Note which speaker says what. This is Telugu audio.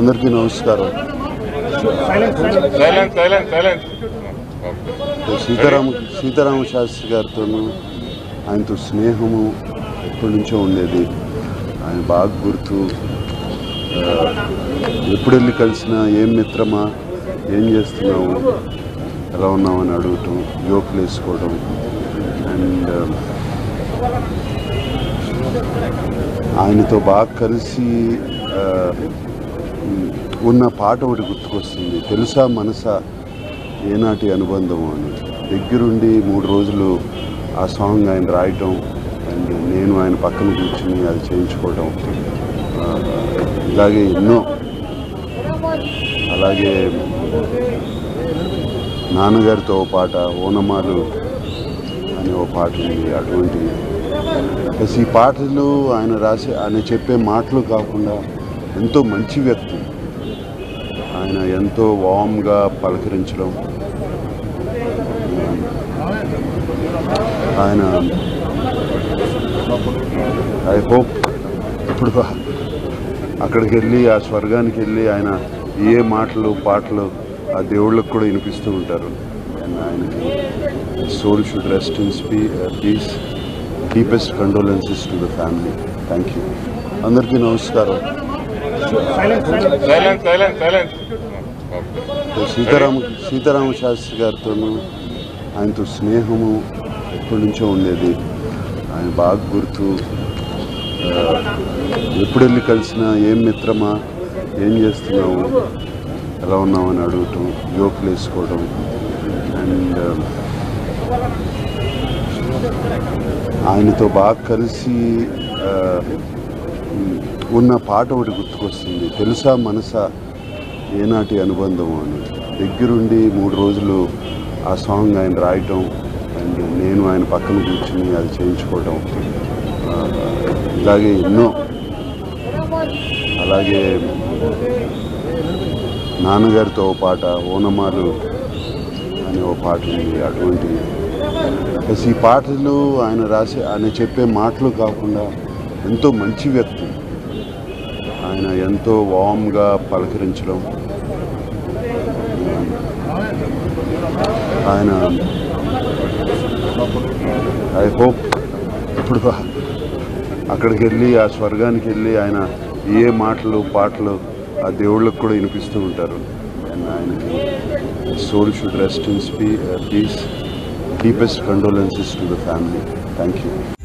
Speaker 1: అందరికీ నమస్కారం
Speaker 2: silent silent silent
Speaker 1: Seetharama Seetharama Sastry గారితోనూ ఆయనతో స్నేహము ఎప్పటి నుంచో ఉండేది ఆయన బాగా గుర్తు ఆ, ఎప్పుడు వెళ్ళి కలిసినా ఏం మిత్రమా ఏం చేస్తున్నావు ఎలా ఉన్నావు అని అడగటం జోకులు వేసుకోవడం అండ్ ఆయనతో బాగా కలిసి ఆ, ఉన్న పాట ఒకటి గుర్తుకొస్తుంది తెలుసా మనసా ఏనాటి అనుబంధము అని దగ్గరుండి మూడు రోజులు ఆ సాంగ్ ఆయన రాయటం అండ్ నేను ఆయన పక్కన కూర్చుని అది చేయించుకోవటం ఆ, ఇలాగే ఎన్నో అలాగే నాన్నగారితో ఓ పాట ఓనమాలు అనే ఓ పాట ఉంది అటువంటి ప్లస్ ఈ పాటలు ఆయన రాసే ఆయన చెప్పే మాటలు కాకుండా ఎంతో మంచి వ్యక్తి ఆయన ఎంతో వామ్గా పలకరించడం ఆయన ఐ హోప్ ఇప్పుడు అక్కడికి వెళ్ళి ఆ స్వర్గానికి వెళ్ళి ఆయన ఏ మాటలు పాటలు ఆ దేవుళ్ళకు కూడా వినిపిస్తూ ఉంటారు అండ్ ఆయనకి సోల్ షుడ్ రెస్ట్ ఇన్ స్పీ please deepest condolences to the family thank you అందరికీ నమస్కారం
Speaker 2: silent
Speaker 3: silent silent silent
Speaker 1: Seetharama Seetharama Sastry గారితోనూ ఆయనతో స్నేహము ఎప్పటి నుంచో ఉండేది ఆయన బాగా గుర్తు ఆ, ఎప్పుడు వెళ్ళి కలిసినా ఏం మిత్రమా ఏం చేస్తున్నావు ఎలా ఉన్నావు అని అడగటం జోకులు వేసుకోవడం అండ్ ఆయనతో బాగా కలిసి ఆ, ఉన్న పాట ఒకటి గుర్తుకొస్తుంది తెలుసా మనసా ఏనాటి అనుబంధము అని దగ్గరుండి మూడు రోజులు ఆ సాంగ్ ఆయన రాయటం అండ్ నేను ఆయన పక్కన కూర్చుని అది చేయించుకోవటం ఆ, ఇలాగే ఎన్నో అలాగే నాన్నగారితో ఓ పాట ఓనమాలు అనే ఓ పాట ఉంది అటువంటి ప్లస్ ఈ పాటలు ఆయన రాసే ఆయన చెప్పే మాటలు కాకుండా ఎంతో మంచి వ్యక్తి ఆయన ఎంతో వామ్గా పలకరించడం ఆయన ఐ హోప్ ఇప్పుడు అక్కడికి వెళ్ళి ఆ స్వర్గానికి వెళ్ళి ఆయన ఏ మాటలు పాటలు ఆ దేవుళ్ళకు కూడా వినిపిస్తూ ఉంటారు అండ్ ఆయనకి సోల్ షుడ్ రెస్ట్ ఇన్ స్పీ please deepest condolences to the family thank you